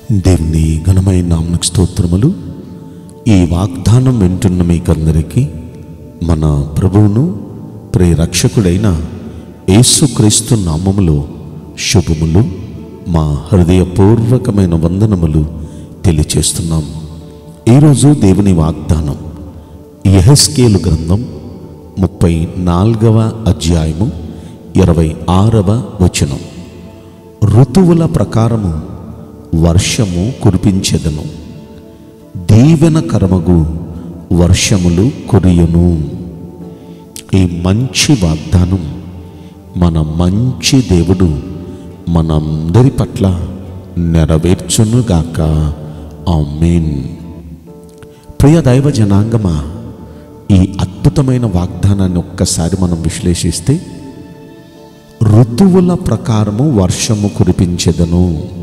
దేవుని ఘనమైన నామకు స్తోత్రములు ఈ వాగ్దానం వింటున్న మీకందరికీ మన ప్రభువును ప్రేరక్షకుడైన యేసుక్రీస్తు నామములో శుభములు మా హృదయపూర్వకమైన వందనములు తెలియచేస్తున్నాం ఈరోజు దేవుని వాగ్దానం యహెస్కేలు గ్రంథం ముప్పై నాలుగవ అధ్యాయము ఇరవై ఆరవ వచనం ఋతువుల ప్రకారము వర్షము కురిపించెదను దీవెనకరమగు వర్షములు కురియును ఈ మంచి వాగ్దానం మన మంచి దేవుడు మనందరి పట్ల నెరవేర్చునుగాక ఆమేన్ ప్రియ దైవ జనాంగమా ఈ అద్భుతమైన వాగ్దానాన్ని ఒక్కసారి మనం విశ్లేషిస్తే ఋతువుల ప్రకారము వర్షము కురిపించెదను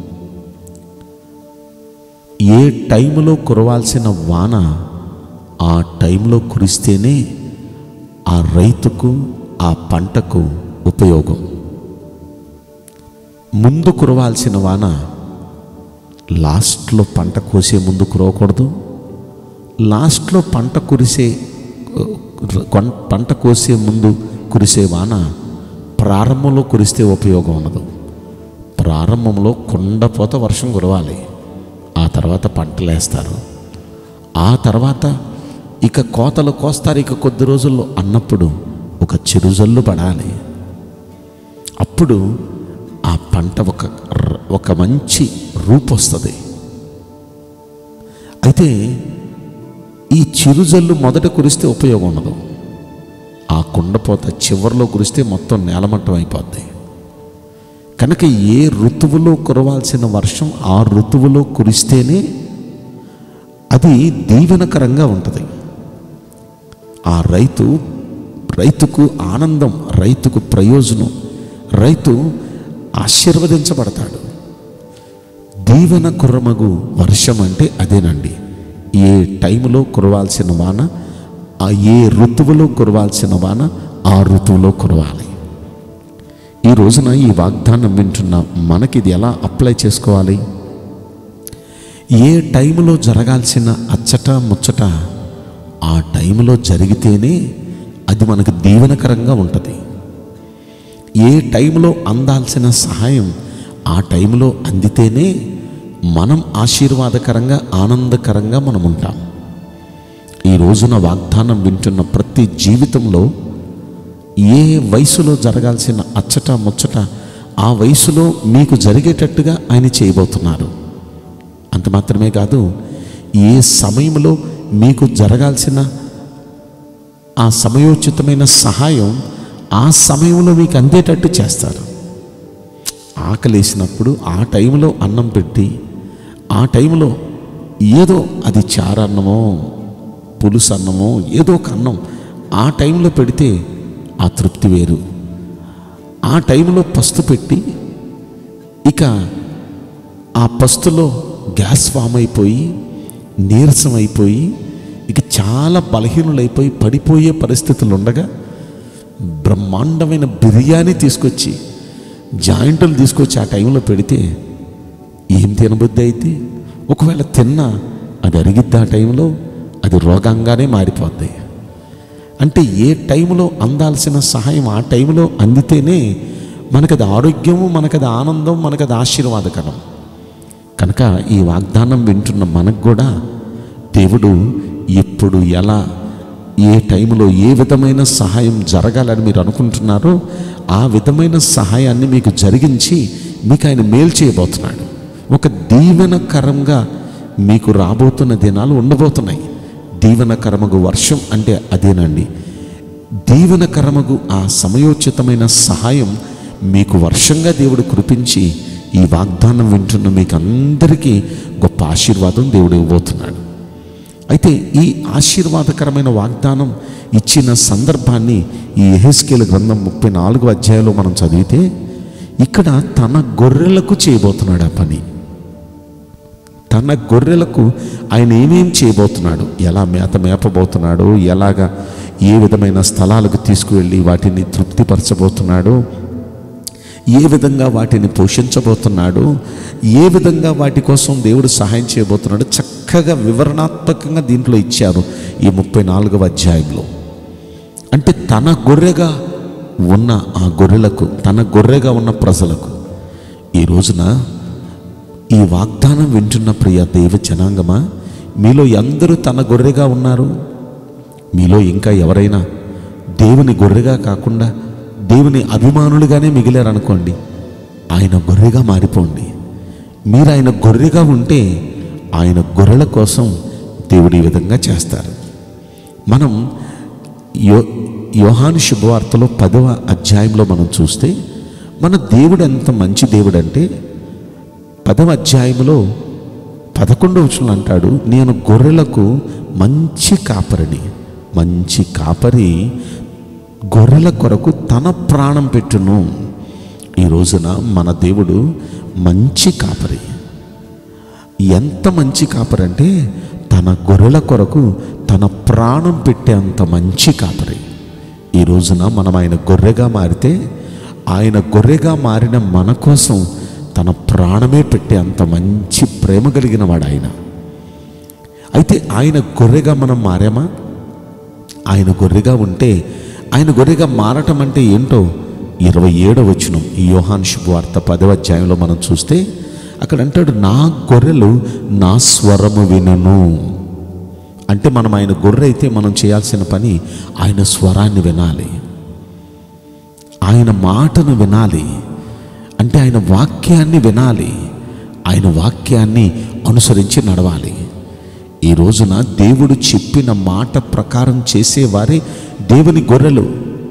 ఏ టైంలో కురవాల్సిన వాన ఆ టైంలో కురిస్తేనే ఆ రైతుకు ఆ పంటకు ఉపయోగం ముందు కురవాల్సిన వాన లాస్ట్లో పంట కోసే ముందు కురవకూడదు లాస్ట్లో పంట కురిసే కొన్- పంట కోసే ముందు కురిసే వాన ప్రారంభంలో కురిస్తే ఉపయోగం ఉండదు ప్రారంభంలో కుండపోత వర్షం కురవాలి ఆ తర్వాత పంటలు వేస్తారు ఆ తర్వాత ఇక కోతలు కోస్తారు ఇక కొద్ది రోజుల్లో అన్నప్పుడు ఒక చిరుజల్లు పడాలి అప్పుడు ఆ పంట ఒక ర- ఒక మంచి రూపు వస్తుంది అయితే ఈ చిరుజల్లు మొదట కురిస్తే ఉపయోగం ఉండదు ఆ కుండపోత చివరిలో కురిస్తే మొత్తం నేలమట్టం అయిపోద్ది కనుక ఏ ఋతువులో కురవాల్సిన వర్షం ఆ ఋతువులో కురిస్తేనే అది దీవెనకరంగా ఉంటుంది ఆ రైతు రైతుకు ఆనందం రైతుకు ప్రయోజనం రైతు ఆశీర్వదించబడతాడు దీవెన కుర్రమగు వర్షం అంటే అదేనండి ఏ టైంలో కురవాల్సిన వాన ఆ ఏ ఋతువులో కురవాల్సిన వాన ఆ ఋతువులో కురవాలి ఈ రోజున ఈ వాగ్దానం వింటున్న మనకి ఇది ఎలా అప్లై చేసుకోవాలి ఏ టైంలో జరగాల్సిన అచ్చట ముచ్చట ఆ టైంలో జరిగితేనే అది మనకు దీవెనకరంగా ఉంటుంది ఏ టైంలో అందాల్సిన సహాయం ఆ టైంలో అందితేనే మనం ఆశీర్వాదకరంగా ఆనందకరంగా మనం ఉంటాం ఈ రోజున వాగ్దానం వింటున్న ప్రతి జీవితంలో ఏ వయసులో జరగాల్సిన అచ్చట ముచ్చట ఆ వయసులో మీకు జరిగేటట్టుగా ఆయన చేయబోతున్నారు అంత మాత్రమే కాదు ఏ సమయంలో మీకు జరగాల్సిన ఆ సమయోచితమైన సహాయం ఆ సమయంలో మీకు అందేటట్టు చేస్తారు ఆకలేసినప్పుడు ఆ టైంలో అన్నం పెట్టి ఆ టైంలో ఏదో అది చారన్నమో పులుసు అన్నమో ఏదో ఒక అన్నం ఆ టైంలో పెడితే ఆ తృప్తి వేరు ఆ టైంలో పస్తు పెట్టి ఇక ఆ పస్తులో గ్యాస్ ఫామ్ అయిపోయి నీరసం అయిపోయి ఇక చాలా బలహీనులైపోయి పడిపోయే పరిస్థితులు ఉండగా బ్రహ్మాండమైన బిర్యానీ తీసుకొచ్చి జాయింట్లు తీసుకొచ్చి ఆ టైంలో పెడితే ఏం తినబుద్ధి అయితే ఒకవేళ తిన్నా అది అరిగిద్ది ఆ టైంలో అది రోగంగానే మారిపోద్ది అంటే ఏ టైంలో అందాల్సిన సహాయం ఆ టైంలో అందితేనే మనకది ఆరోగ్యము మనకది ఆనందం మనకది ఆశీర్వాదకరం కనుక ఈ వాగ్దానం వింటున్న మనకు కూడా దేవుడు ఎప్పుడు ఎలా ఏ టైంలో ఏ విధమైన సహాయం జరగాలని మీరు అనుకుంటున్నారో ఆ విధమైన సహాయాన్ని మీకు జరిగించి మీకు ఆయన మేలు చేయబోతున్నాడు ఒక దీవెనకరంగా మీకు రాబోతున్న దినాలు ఉండబోతున్నాయి దీవెనకరమగు వర్షం అంటే అదేనండి దీవెనకరమగు ఆ సమయోచితమైన సహాయం మీకు వర్షంగా దేవుడు కురిపించి ఈ వాగ్దానం వింటున్న మీకు అందరికీ గొప్ప ఆశీర్వాదం దేవుడు ఇవ్వబోతున్నాడు అయితే ఈ ఆశీర్వాదకరమైన వాగ్దానం ఇచ్చిన సందర్భాన్ని ఈ ఎహెస్కేల గ్రంథం ముప్పై నాలుగు అధ్యాయంలో మనం చదివితే ఇక్కడ తన గొర్రెలకు చేయబోతున్నాడు ఆ పని తన గొర్రెలకు ఆయన ఏమేం చేయబోతున్నాడు ఎలా మేత మేపబోతున్నాడు ఎలాగా ఏ విధమైన స్థలాలకు తీసుకువెళ్ళి వాటిని తృప్తిపరచబోతున్నాడు ఏ విధంగా వాటిని పోషించబోతున్నాడు ఏ విధంగా వాటి కోసం దేవుడు సహాయం చేయబోతున్నాడు చక్కగా వివరణాత్మకంగా దీంట్లో ఇచ్చారు ఈ ముప్పై నాలుగవ అధ్యాయంలో అంటే తన గొర్రెగా ఉన్న ఆ గొర్రెలకు తన గొర్రెగా ఉన్న ప్రజలకు ఈ రోజున ఈ వాగ్దానం వింటున్న ప్రియ దైవ జనాంగమా మీలో ఎందరూ తన గొర్రెగా ఉన్నారు మీలో ఇంకా ఎవరైనా దేవుని గొర్రెగా కాకుండా దేవుని అభిమానులుగానే మిగిలారనుకోండి ఆయన గొర్రెగా మారిపోండి మీరు ఆయన గొర్రెగా ఉంటే ఆయన గొర్రెల కోసం దేవుడు ఈ విధంగా చేస్తారు మనం యో యోహాను శుభవార్తలో పదవ అధ్యాయంలో మనం చూస్తే మన దేవుడు ఎంత మంచి దేవుడు అంటే పదవ అధ్యాయంలో పదకొండవ వచనంలో అంటాడు నేను గొర్రెలకు మంచి కాపరిని మంచి కాపరి గొర్రెల కొరకు తన ప్రాణం పెట్టును ఈ రోజున మన దేవుడు మంచి కాపరి ఎంత మంచి కాపరి అంటే తన గొర్రెల కొరకు తన ప్రాణం పెట్టేంత మంచి కాపరి ఈ రోజున మనం ఆయన గొర్రెగా మారితే ఆయన గొర్రెగా మారిన మన కోసం తన ప్రాణమే పెట్టే అంత మంచి ప్రేమ కలిగిన వాడు ఆయన అయితే ఆయన గొర్రెగా మనం మారామా ఆయన గొర్రెగా ఉంటే ఆయన గొర్రెగా మారటం అంటే ఏంటో ఇరవై ఏడవ వచనం ఈ యోహాన్ శుభవార్త పదవ అధ్యాయంలో మనం చూస్తే అక్కడ అంటాడు నా గొర్రెలు నా స్వరము వినును అంటే మనం ఆయన గొర్రె అయితే మనం చేయాల్సిన పని ఆయన స్వరాన్ని వినాలి ఆయన మాటను వినాలి అంటే ఆయన వాక్యాన్ని వినాలి ఆయన వాక్యాన్ని అనుసరించి నడవాలి ఈ రోజున దేవుడు చెప్పిన మాట ప్రకారం చేసేవారే దేవుని గొర్రెలు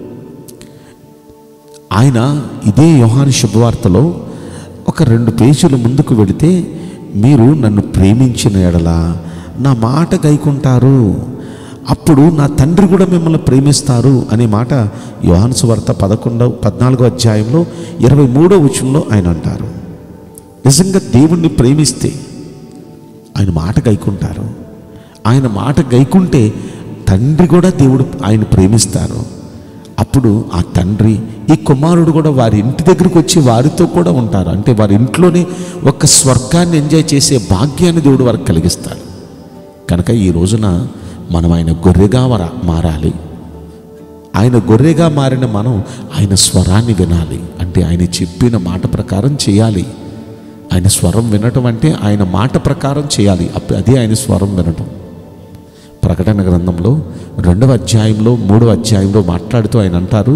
ఆయన ఇదే యోహాను శుభవార్తలో ఒక రెండు పేజీలు ముందుకు వెడితే మీరు నన్ను ప్రేమించిన ఎడల నా మాట గైకుంటారు అప్పుడు నా తండ్రి కూడా మిమ్మల్ని ప్రేమిస్తారు అనే మాట యోహాను సువార్త పదకొండవ పద్నాలుగో అధ్యాయంలో ఇరవై మూడో వచనంలో ఆయన అంటారు నిజంగా దేవుణ్ణి ప్రేమిస్తే ఆయన మాట గైకుంటారు ఆయన మాట గైకుంటే తండ్రి కూడా దేవుడు ఆయన ప్రేమిస్తారు అప్పుడు ఆ తండ్రి ఈ కుమారుడు కూడా వారి ఇంటి దగ్గరికి వచ్చి వారితో కూడా ఉంటారు అంటే వారి ఇంట్లోనే ఒక స్వర్గాన్ని ఎంజాయ్ చేసే భాగ్యాన్ని దేవుడు వారికి కలిగిస్తాడు కనుక ఈ రోజున మనం ఆయన గొర్రెగా వర మారాలి ఆయన గొర్రెగా మారిన మనం ఆయన స్వరాన్ని వినాలి అంటే ఆయన చెప్పిన మాట ప్రకారం చేయాలి ఆయన స్వరం వినటం అంటే ఆయన మాట ప్రకారం చేయాలి అప్పుడు అదే ఆయన స్వరం వినటం ప్రకటన గ్రంథంలో రెండవ అధ్యాయంలో మూడవ అధ్యాయంలో మాట్లాడుతూ ఆయన అంటారు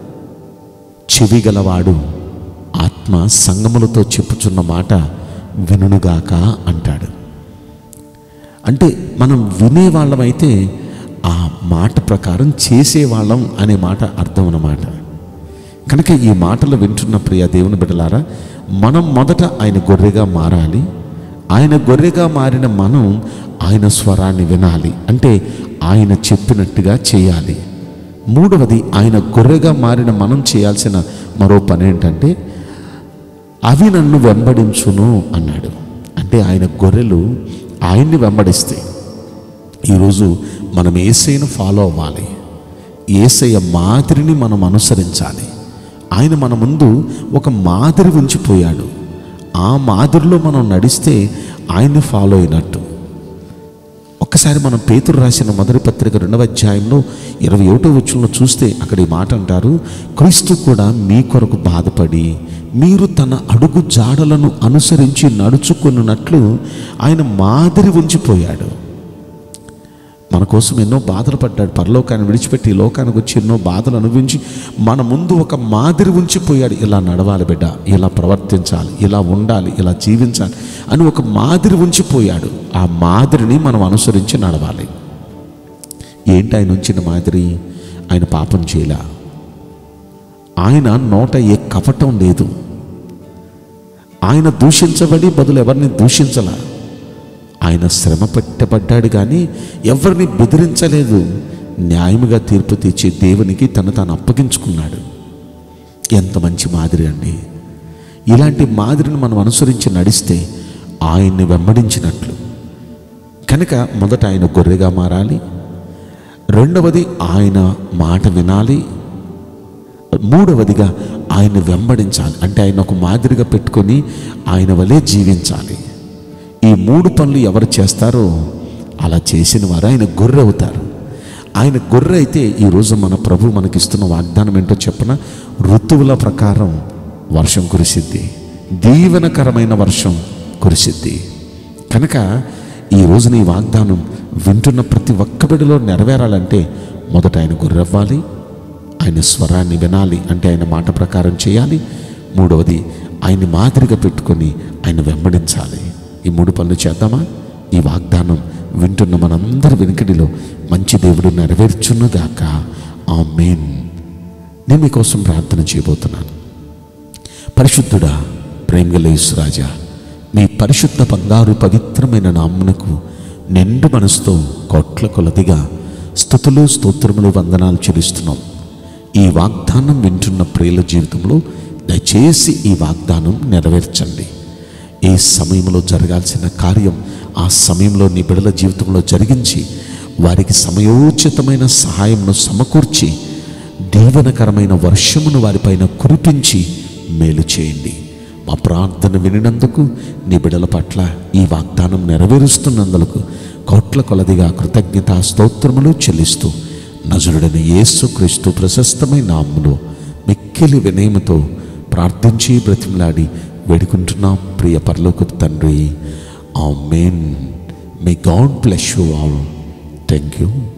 చెవి గలవాడు ఆత్మ సంగములతో చెప్పుచున్న మాట వినుగాక అంటాడు అంటే మనం వినేవాళ్ళమైతే ఆ మాట ప్రకారం చేసేవాళ్ళం అనే మాట అర్థం అన్నమాట కనుక ఈ మాటలు వింటున్న ప్రియ దేవుని బిడ్డలారా మనం మొదట ఆయన గొర్రెగా మారాలి ఆయన గొర్రెగా మారిన మనం ఆయన స్వరాన్ని వినాలి అంటే ఆయన చెప్పినట్టుగా చేయాలి మూడవది ఆయన గొర్రెగా మారిన మనం చేయాల్సిన మరో పని ఏంటంటే అవి నన్ను వెంబడించును అన్నాడు అంటే ఆయన గొర్రెలు ఆయన్ని వెంబడిస్తాయి ఈరోజు మనం ఏసైను ఫాలో అవ్వాలి ఏసయ్య మాదిరిని మనం అనుసరించాలి ఆయన మన ముందు ఒక మాదిరి ఉంచిపోయాడు ఆ మాదిరిలో మనం నడిస్తే ఆయన్ని ఫాలో అయినట్టు ఒక్కసారి మనం పేతురు రాసిన మొదటి పత్రిక రెండవ అధ్యాయంలో ఇరవై ఒకటో వచ్చంలో చూస్తే అక్కడ ఈ మాట అంటారు క్రీస్తు కూడా మీ కొరకు బాధపడి మీరు తన అడుగు జాడలను అనుసరించి నడుచుకున్నట్లు ఆయన మాదిరి ఉంచిపోయాడు మన కోసం ఎన్నో బాధలు పడ్డాడు పరలోకాన్ని విడిచిపెట్టి ఈ లోకానికి వచ్చి ఎన్నో బాధలు అనుభవించి మన ముందు ఒక మాదిరి ఉంచిపోయాడు ఇలా నడవాలి బిడ్డ ఇలా ప్రవర్తించాలి ఇలా ఉండాలి ఇలా జీవించాలి అని ఒక మాదిరి ఉంచిపోయాడు ఆ మాదిరిని మనం అనుసరించి నడవాలి ఏంటి ఆయన ఉంచిన మాదిరి ఆయన పాపం చేయలే ఆయన నోట ఏ కపటం లేదు ఆయన దూషించబడి బదులు ఎవరిని దూషించలా ఆయన శ్రమ పెట్టబడ్డాడు కానీ ఎవరిని బెదిరించలేదు న్యాయముగా తీర్పు తీర్చే దేవునికి తను తాను అప్పగించుకున్నాడు ఎంత మంచి మాదిరి అండి ఇలాంటి మాదిరిని మనం అనుసరించి నడిస్తే ఆయన్ని వెంబడించినట్లు కనుక మొదట ఆయన గొర్రెగా మారాలి రెండవది ఆయన మాట వినాలి మూడవదిగా ఆయన వెంబడించాలి అంటే ఆయన ఒక మాదిరిగా పెట్టుకొని ఆయన వలె జీవించాలి ఈ మూడు పనులు ఎవరు చేస్తారో అలా చేసిన వారు ఆయన గొర్రె అవుతారు ఆయన గొర్రె అయితే ఈరోజు మన ప్రభు మనకిస్తున్న వాగ్దానం ఏంటో చెప్పన ఋతువుల ప్రకారం వర్షం కురిసిద్ది దీవెనకరమైన వర్షం కురిసిద్ది కనుక ఈ రోజున ఈ వాగ్దానం వింటున్న ప్రతి ఒక్క బిడ్డలో నెరవేరాలంటే మొదట ఆయన గొర్రెవ్వాలి ఆయన స్వరాన్ని వినాలి అంటే ఆయన మాట ప్రకారం చేయాలి మూడవది ఆయన్ని మాదిరిగా పెట్టుకొని ఆయన వెంబడించాలి ఈ మూడు పనులు చేద్దామా ఈ వాగ్దానం వింటున్న మనందరి వెనుకడిలో మంచి దేవుడు నెరవేర్చున్నగాక ఆ మెయిన్ నేను మీకోసం ప్రార్థన చేయబోతున్నాను పరిశుద్ధుడా ప్రేమగల యేసురాజా మీ పరిశుద్ధ బంగారు పవిత్రమైన నామ్మునకు నిండు మనసుతో కోట్ల కొలదిగా స్థుతులు స్తోత్రములు వందనాలు చెల్లిస్తున్నాం ఈ వాగ్దానం వింటున్న ప్రియుల జీవితంలో దయచేసి ఈ వాగ్దానం నెరవేర్చండి ఏ సమయంలో జరగాల్సిన కార్యం ఆ సమయంలో నీ బిడల జీవితంలో జరిగించి వారికి సమయోచితమైన సహాయంను సమకూర్చి దీవెనకరమైన వర్షమును వారిపైన కురిపించి మేలు చేయండి మా ప్రార్థన వినినందుకు నీ బిడల పట్ల ఈ వాగ్దానం నెరవేరుస్తున్నందుకు కోట్ల కొలదిగా కృతజ్ఞత స్తోత్రములు చెల్లిస్తూ నజరుడైన యేసు క్రీస్తు ప్రశస్తమైన నామ్ములో మిక్కిలి వినయముతో ప్రార్థించి బ్రతిమలాడి వేడుకుంటున్నాం ప్రియ పరలోక తండ్రి amen may God bless you all thank you